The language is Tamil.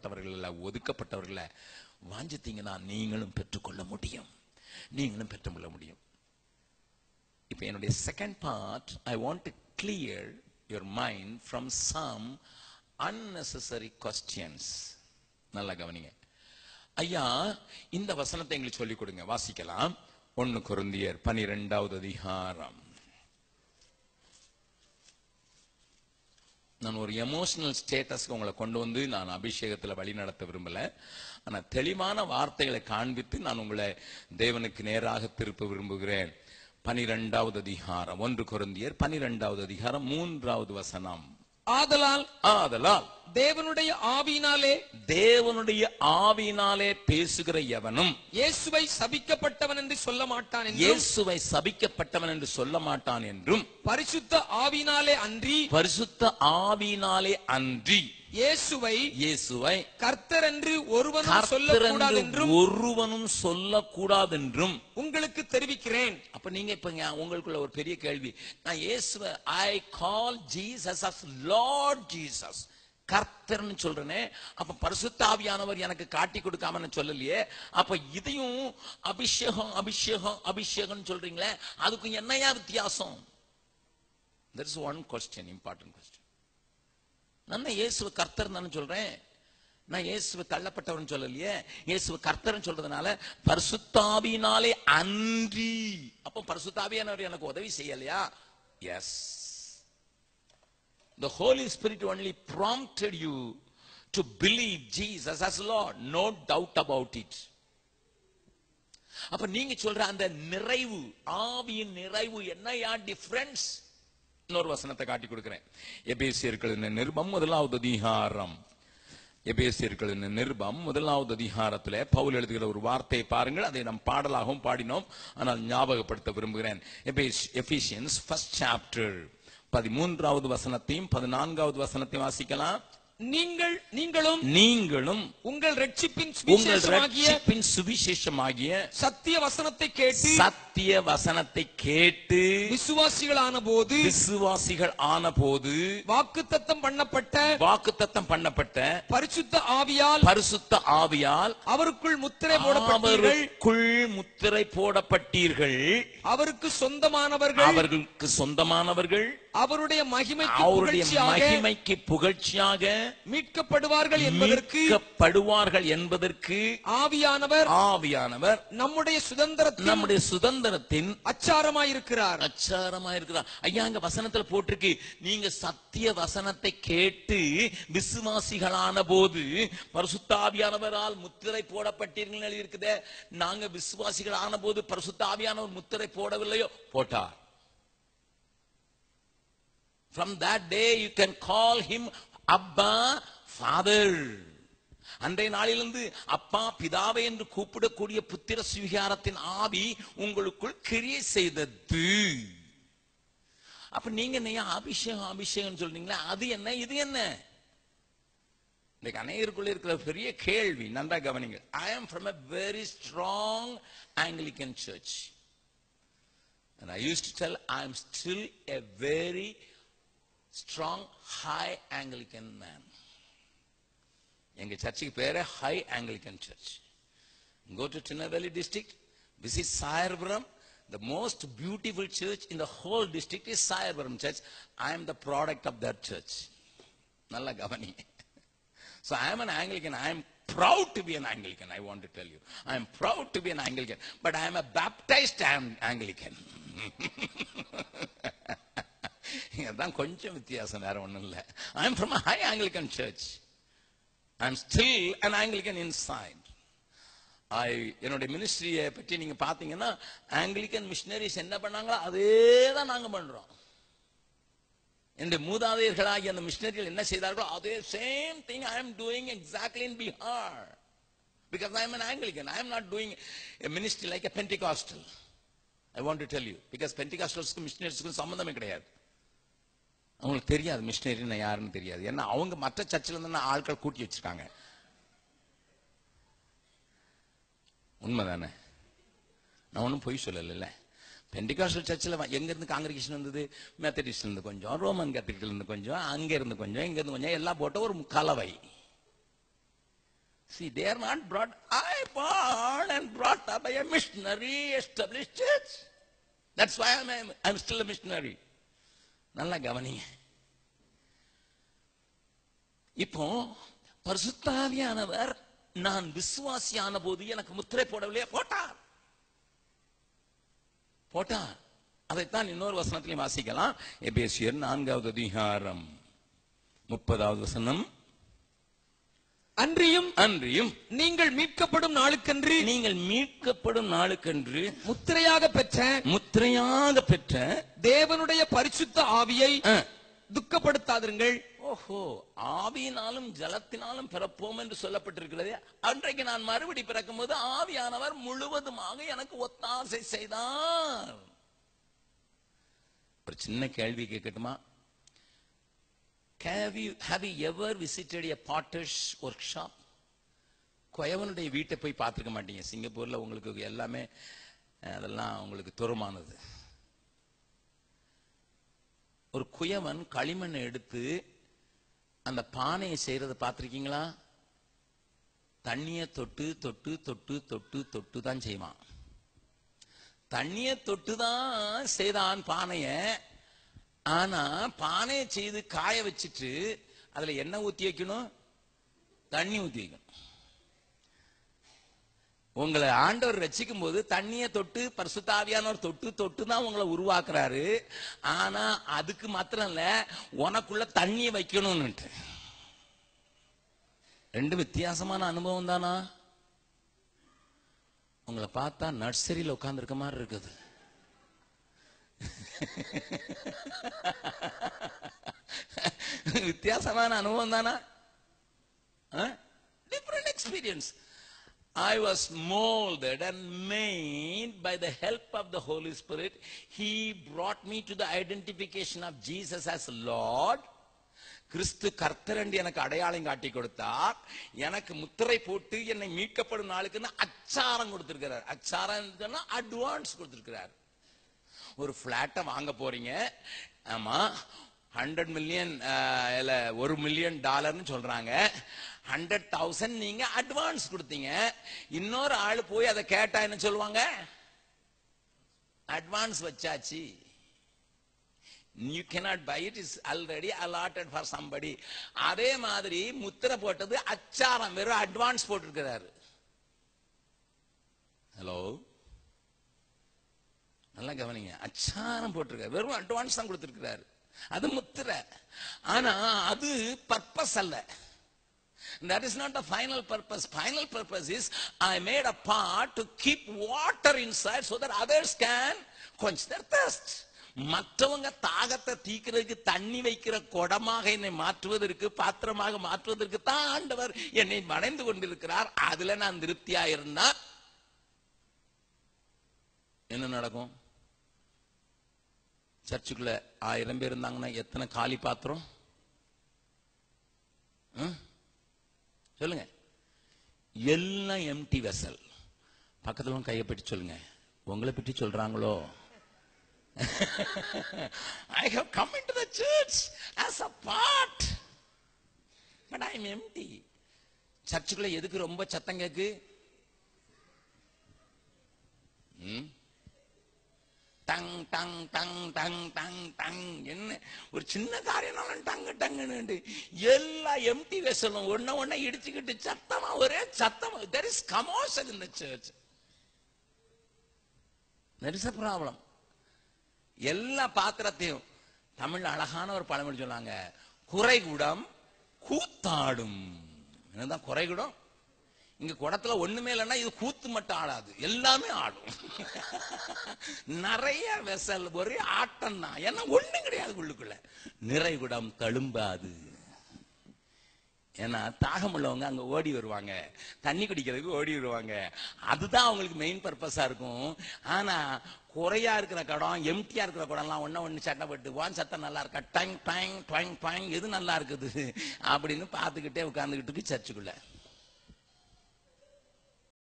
தள்ளப்பட்டவர்கள் அல்ல ஒதுக்கப்பட்டவர்கள் அல்ல. வாஞ்சித்தீங்கன்னா நீங்களும் பெற்றுக்கொள்ள முடியும் நீங்களும் பெற்றுக்கொள்ள முடியும் இப்ப என்னுடைய second part I want to clear your mind from some unnecessary questions நல்லா கவனிங்க ஐயா இந்த வசனத்தை எங்களுக்கு சொல்லிக் கொடுங்க வாசிக்கலாம் ஒன்னு குருந்தியர் பனிரெண்டாவது அதிகாரம் நான் ஒரு எமோஷனல் ஸ்டேட்டஸ்க்கு உங்களை கொண்டு வந்து நான் அபிஷேகத்துல வழி நடத்த விரும்பல ஆனா தெளிவான வார்த்தைகளை காண்பித்து நான் உங்களை தேவனுக்கு நேராக திருப்ப விரும்புகிறேன் பனிரெண்டாவது அதிகாரம் ஒன்று குருந்தியர் பனிரெண்டாவது அதிகாரம் மூன்றாவது வசனம் ஆதலால் ஆதலால் தேவனுடைய ஆவியினாலே தேவனுடைய ஆவியினாலே பேசுகிற எவனும் இயேசுவை சபிக்கப்பட்டவன் என்று சொல்ல மாட்டான் என்றும் இயேசுவை சபிக்கப்பட்டவன் என்று சொல்ல மாட்டான் என்றும் பரிசுத்த ஆவியினாலே அன்றி பரிசுத்த ஆவியினாலே அன்றி இயேசுவை இயேசுவை கர்த்தர் என்று ஒருவனும் கர்த்தர் சொல்லக்கூடாது என்று என்றும் ஒருவனும் சொல்லக்கூடாது என்றும் உங்களுக்கு தெரிவிக்கிறேன் அப்ப நீங்க இப்ப இங்க உங்களுக்குள்ள ஒரு பெரிய கேள்வி நான் இயேசுவை I call Jesus as lord Jesus கர்த்தர்னு சொல்றேனே அப்ப பரிசுத்த ஆவியானவர் எனக்கு காட்டி கொடுக்காமன்னு சொல்லலையே அப்ப இதையும் அபிஷேகம் அபிஷேகம் அபிஷேகம் சொல்றீங்களே அதுக்கும் என்னையா வித்தியாசம் there is one question important question நான் இயேசுவ கர்த்தர் தானே சொல்றேன் நான் இயேசுவ தள்ளப்பட்டவன் சொல்லலையே இயேசுவ கர்த்தர்னு சொல்றதுனால பரிசுத்தாவினாலே அன்றி அப்போ பரிசுத்தாவியானவர் எனக்கு உதவி செய்யலையா yes the holy spirit only prompted you to believe jesus as lord no doubt about it அப்ப நீங்க சொல்ற அந்த நிறைவு ஆவியின் நிறைவு என்னையா டிஃபரன்ஸ் இன்னொரு வசனத்தை காட்டி கொடுக்கிறேன் எபேசியர்களின் நிருபம் முதலாவது அதிகாரம் எபேசியர்களின் நிருபம் முதலாவது அதிகாரத்துல பவுல் எழுதுகிற ஒரு வார்த்தையை பாருங்கள் அதை நாம் பாடலாகவும் பாடினோம் ஆனால் ஞாபகப்படுத்த விரும்புகிறேன் எபிஷியன்ஸ் ஃபர்ஸ்ட் சாப்டர் பதிமூன்றாவது வசனத்தையும் பதினான்காவது வசனத்தையும் வாசிக்கலாம் நீங்கள் நீங்களும் நீங்களும் உங்கள் ரட்சிப்பின் உங்கள் சுவிசேஷமாகிய ரட்சிப்பின் சுவிசேஷமாகிய சத்திய வசனத்தை கேட்டு சத்திய வசனத்தை கேட்டு விசுவாசிகளான போது விசுவாசிகள் ஆனபோது வாக்குத்தத்தம் பண்ணப்பட்ட வாக்குத்தத்தம் பண்ணப்பட்ட பரிசுத்த ஆவியால் பரிசுத்த ஆவியால் அவருக்குள் முத்திரை போடப்பட்டீர்கள் அவருக்குள் முத்திரை போடப்பட்டீர்கள் அவருக்கு சொந்தமானவர்கள் அவர்களுக்கு சொந்தமானவர்கள் அவருடைய மகிமைக்கு அவருடைய புகழ்ச்சியாக மகிமைக்கு புகழ்ச்சியாக மீட்கப்படுவார்கள் என்பதற்கு மீட்கப்படுவார்கள் என்பதற்கு ஆவியானவர் ஆவியானவர் நம்முடைய சுதந்திரத்தின் நம்முடைய சுதந்திரத்தின் அச்சாரமாயிருக்கிறார் அச்சாரமா இருக்கிறார் ஐயா அங்க வசனத்துல போட்டிருக்கு நீங்க சத்திய வசனத்தை கேட்டு விசுவாசிகளான போது பரிசுத்தாவியானவரால் முத்திரை போடப்பட்டீர்கள் எழுதியிருக்குதே நாங்க விசுவாசிகள் ஆன போது பரிசுத்தாவியானவர் முத்திரை போடவில்லையோ போட்டார் from that day you can call him abba father அன்றைய நாளிலிருந்து அப்பா பிதாவை என்று கூப்பிடக்கூடிய புத்திர சுவிகாரத்தின் ஆவி உங்களுக்குள் கிரியை செய்தது அப்ப நீங்க என்ன அபிஷேகம் அபிஷேகம் சொல்றீங்களா அது என்ன இது என்ன இன்னைக்கு அநேகருக்குள்ள இருக்கிற பெரிய கேள்வி நன்றா கவனிங்க ஐ am from a very strong Anglican church and I used to tell I am still a very strong high Anglican man எங்க சர்ச்சுக்கு பேரு high Anglican church go to Tinnavelli district visit Sayarpuram the most beautiful church in the whole district is Sayarpuram church I am the product of that church நல்லா கவனி so I am an Anglican I am proud to be an Anglican I want to tell you I am proud to be an Anglican but I am a baptized Ang- Anglican இதுதான் கொஞ்சம் வித்தியாசம் வேற ஒண்ணும் இல்ல I am from a high Anglican church I'm still an Anglican inside. I என்னுடைய மினிஸ்ட்ரியை பற்றி நீங்க பாத்தீங்கன்னா ஆங்கிலிக்கன் மிஷினரிஸ் என்ன பண்ணாங்களோ அதே தான் நாங்க பண்றோம் என்னுடைய மூதாதையர்களாகிய அந்த மிஷினரிகள் என்ன செய்தார்களோ அதே same thing I am doing exactly in Bihar because I am an Anglican. I am not doing a ministry like a Pentecostal. I want to tell you because Pentecostals மிஷினரிஸ்க்கும் சம்பந்தமே கிடையாது அவங்களுக்கு தெரியாது மிஷினரின்னு யாருன்னு தெரியாது ஏன்னா அவங்க மற்ற சர்ச்சில் இருந்து ஆட்கள் கூட்டி வச்சிருக்காங்க உண்மைதானே நான் ஒன்றும் பொய் சொல்லல பெண்டிகாஸ்டல் சர்ச்சில் எங்க இருந்து காங்கிரிகேஷன் வந்தது மெத்தடிஸ்ட்ல இருந்து கொஞ்சம் ரோமன் கேத்தலிக்ல இருந்து கொஞ்சம் அங்க இருந்து கொஞ்சம் இங்க இருந்து கொஞ்சம் எல்லாம் போட்ட ஒரு கலவை See, they are not brought, I born and brought up by a missionary established church. That's why I'm, I'm, I'm still a missionary. நல்லா கவனிங்க இப்போ பரிசுத்தாவியானவர் நான் விசுவாசியான போது எனக்கு முத்திரை போடவில்லையே போட்டார் போட்டார் அதைத்தான் இன்னொரு வசனத்திலையும் வாசிக்கலாம் எபேசியர் நான்காவது அதிகாரம் முப்பதாவது வசனம் அன்றியும் அன்றியும் நீங்கள் மீட்கப்படும் நாளுக்கன்று நீங்கள் மீட்கப்படும் நாளுக்கென்று முத்திரையாக பெற்ற முத்திரையாக பெற்ற தேவனுடைய பரிசுத்த ஆவியை அஹ், துக்கப்படுத்தாதிருங்கள் ஓஹோ ஆவியினாலும் ஜலத்தினாலும் பிறப்போம் என்று சொல்லப்பட்டிருக்கிறது அன்றைக்கு நான் மறுபடி பிறக்கும் போது ஆவியானவர் முழுவதுமாக எனக்கு ஒத்தாசை செய்தார் ஒரு சின்ன கேள்வி கேட்கட்டுமா Have you, have you ever visited a potter's workshop? குயவனுடைய வீட்டை போய் பார்த்துருக்க மாட்டீங்க சிங்கப்பூர்ல உங்களுக்கு எல்லாமே அஹ், அதெல்லாம் உங்களுக்கு துரமானது ஒரு குயவன் களிமண்ணை எடுத்து அந்த பானையை செய்யறதை பார்த்திருக்கீங்களா தண்ணியை தொட்டு தொட்டு தொட்டு தொட்டு தொட்டு தான் செய்வான் தண்ணியை தொட்டு தான் செய்தான் பானைய ஆனா பானையை செய்து காய வச்சுட்டு அதுல என்ன ஊத்தி வைக்கணும் தண்ணி ஊத்தி வைக்கணும் உங்களை ஆண்டவர் ரசிக்கும் போது தண்ணியை தொட்டு பரிசுத்தாவியானவர் தொட்டு தொட்டு தான் உங்களை உருவாக்குறாரு ஆனா அதுக்கு மாத்திரம் இல்ல உனக்குள்ள தண்ணியை வைக்கணும்னுட்டு ரெண்டு வித்தியாசமான அனுபவம் தானா உங்களை பார்த்தா நர்சரியில் உட்கார்ந்திருக்க மாதிரி இருக்குது வித்தியாசமான அனுபவம் தானா different experience I was molded and made by the help of the Holy Spirit. He brought me to the identification of Jesus as Lord. கிறிஸ்து கர்த்தர் என்று எனக்கு அடையாளம் காட்டி கொடுத்தார் எனக்கு முத்திரை போட்டு என்னை மீட்கப்படும் நாளுக்குன்னு அச்சாரம் கொடுத்திருக்கிறார் அச்சாரம் சொன்னா அட்வான்ஸ் கொடுத்திருக்கிறார் ஒரு பிளாட்டை வாங்க போறீங்க ஆமா ஹண்ட்ரட் மில்லியன் இல்ல ஒரு மில்லியன் டாலர்னு சொல்றாங்க ஹண்ட்ரட் தௌசண்ட் நீங்க அட்வான்ஸ் கொடுத்தீங்க இன்னொரு ஆள் போய் அதை கேட்டா என்ன சொல்லுவாங்க அட்வான்ஸ் வச்சாச்சு you cannot buy it is already allotted for somebody அதே மாதிரி முத்திரை போட்டது அச்சாரம் வெறும் அட்வான்ஸ் போட்டிருக்கிறாரு ஹலோ நல்லா கவனிங்க அச்சாரம் போட்டிருக்காரு வெறும் அட்வான்ஸ் தான் கொடுத்திருக்கிறாரு அது முத்திரை ஆனா அது பர்பஸ் அல்ல That is not the final purpose. Final purpose is I made a part to keep water inside so that others can quench their thirst. மற்றவங்க தாகத்தை தீக்கிறதுக்கு தண்ணி வைக்கிற குடமாக என்னை மாற்றுவதற்கு பாத்திரமாக மாற்றுவதற்கு தான் ஆண்டவர் என்னை வணைந்து கொண்டிருக்கிறார் அதுல நான் திருப்தியா இருந்தா என்ன நடக்கும் சர்ச்சுக்குள்ள ஆயிரம் பேர் இருந்தாங்கன்னா எத்தனை காலி பாத்திரம் ம்? சொல்லுங்க எல்லாம் எம்டி வெசல் பக்கத்துல உள்ள கையை பற்றி சொல்லுங்க உங்களை பற்றி சொல்றாங்களோ I have come in to the church as a part but I am empty சர்ச்சுக்குள்ள எதுக்கு ரொம்ப சத்தம் கேக்கு ம்? டங் டங் டங் டங் டங் டங் என்ன ஒரு சின்ன காரியம்னாலும் டங்கு டங்குன்னு எல்லா எம்டி வெசலும் ஒன்ன ஒன்ன இடிச்சுக்கிட்டு சத்தமா ஒரே சத்தமா there is commotion in the church there is a problem எல்லா பாத்திரத்தையும் தமிழ்ல அழகான ஒரு பழமொழி சொன்னாங்க குறைகுடம் கூத்தாடும் என்னதான் குறைகுடம் இங்க குடத்துல ஒண்ணுமே இல்லைன்னா இது கூத்து மட்டும் ஆடாது எல்லாமே ஆடும் நிறைய வெசல் ஒரே ஆட்டம் தான் ஏன்னா ஒண்ணும் கிடையாது உள்ளுக்குள்ள நிறைகுடம் தழும்பாது ஏன்னா தாகம் உள்ளவங்க அங்க ஓடி வருவாங்க தண்ணி குடிக்கிறதுக்கு ஓடி வருவாங்க அதுதான் அவங்களுக்கு மெயின் பர்பஸா இருக்கும் ஆனா குறையா இருக்கிற குடம் எம்டியா இருக்கிற குடம்லாம் ஒண்ணு ஒண்ணு சட்டப்பட்டு வான் சத்தம் நல்லா இருக்கா டங் டங் டங் டங் எது நல்லா இருக்குது அப்படின்னு பார்த்துக்கிட்டே உட்கார்ந்துகிட்டு இருக்கு சர்ச்சுக்குள்ள